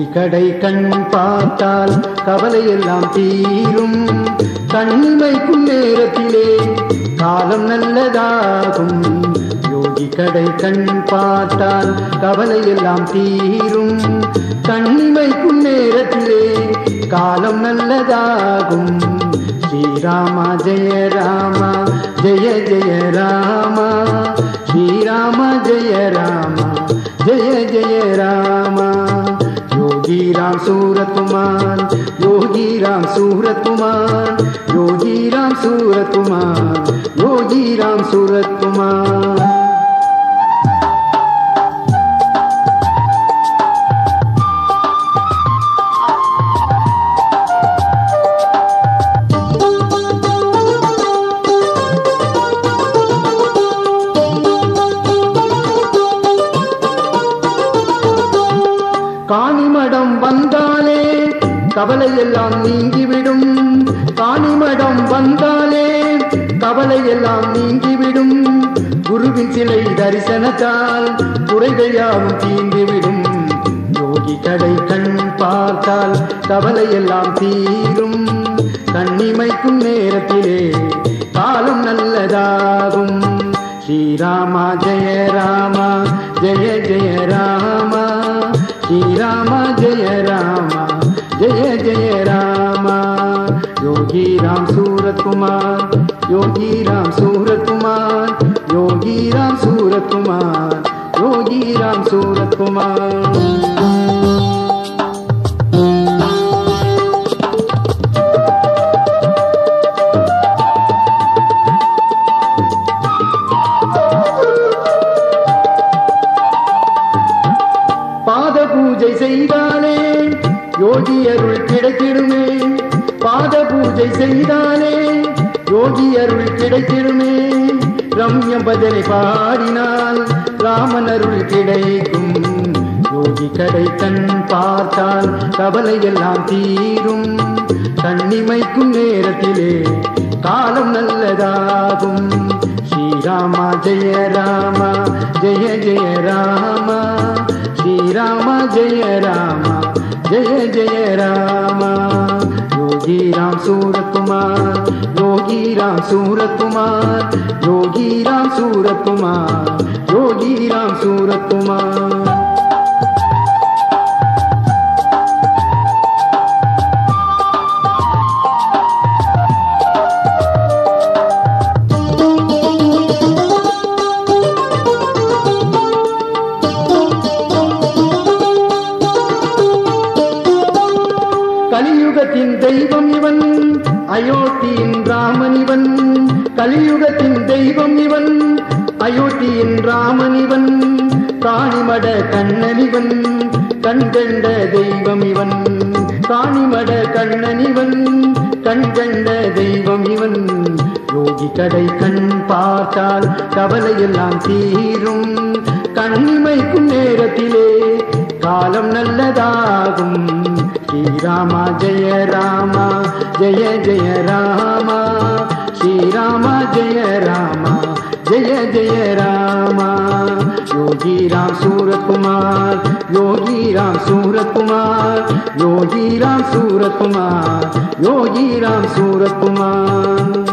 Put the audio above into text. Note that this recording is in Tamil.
யோகி கடை கண் பார்த்தால் கவலை எல்லாம் தீரும் கண்ணிமைக்கும் நேரத்திலே காலம் நல்லதாகும் யோகி கடை கண் பார்த்தால் கவலை எல்லாம் தீரும் கண்ணிமைக்கும் நேரத்திலே காலம் நல்லதாகும் ஸ்ரீராமா ஜெய ராமா ஜெய ஜெய ராமா ஸ்ரீராமா ஜெய ராமா ஜெய ஜெய ராமா யோகி ராம் சூரத்குமார் யோகி ராம் சூரத்குமார் யோகி ராம் சூரத்குமார் யோகி ராம் சூரத்குமார் காணிமடம் வந்தாலே கவலை எல்லாம் நீங்கிவிடும் காணிமடம் வந்தாலே கவலை எல்லாம் நீங்கிவிடும் குருவின் சிலை தரிசனத்தால் குறைகள் யாவும் தீர்ந்துவிடும் யோகி கடை கண் பார்த்தால் கவலை எல்லாம் தீரும் கண்ணிமைக்கும் நேரத்திலே காலம் நல்லதாகும் ஸ்ரீராமா ஜெய ராமா ஜெய ஜெய ராமா ஸ்ரீராமா ஜெய ராமா ஜெய ஜெய ராமா யோகி ராம் சூரத்குமார் யோகி ராம் சூரத்குமார் யோகி ராம் சூரத்குமார் யோகி ராம் சூரத்குமார் பாத பூஜை செய்தாலே யோகி அருள் கிடைத்திடுமே பாத பூஜை செய்தாலே யோகி அருள் கிடைத்திடுமே ரம்ய பஜனை பாடினால் ராமன் அருள் கிடைக்கும் யோகி கடை கண் பார்த்தால் கவலை எல்லாம் தீரும் கண்ணிமைக்கும் நேரத்திலே காலம் நல்லதாகும் ஸ்ரீராமா ஜெய ராமா ஜெய ஜெய ராமா ஸ்ரீராமா ஜெய ராமா ஜெய ஜெய ராமா யோகி ராம் சூரத்குமார் யோகி ராம் சூரத்குமார் யோகி ராம் சூரத்குமார் யோகி ராம் சூரத்குமார் கலியுகத்தின் தெய்வம் இவன் அயோத்தியின் ராமன் இவன் கலியுகத்தின் தெய்வம் இவன் அயோத்தியின் ராமன் இவன் காணிமட கண்ணனிவன் கண்கண்ட தெய்வம் இவன் காணிமட கண்ணனிவன் கண்கண்ட தெய்வம் இவன் யோகி கடை கண் பார்த்தால் கவலையெல்லாம் தீரும் கண்ணிமைக்கும் நேரத்திலே காலம் நல்லதாகும் ஸ்ரீராமா ஜெய ராமா ஜெய ஜெய ராமா ஸ்ரீராமா ஜெய ராமா ஜெய ஜெய ராமா யோகி ராம் சூரத்குமார் யோகி ராம் சூரத்குமார் யோகி ராம் சூரத்குமார் யோகி ராம் சூரத்குமார்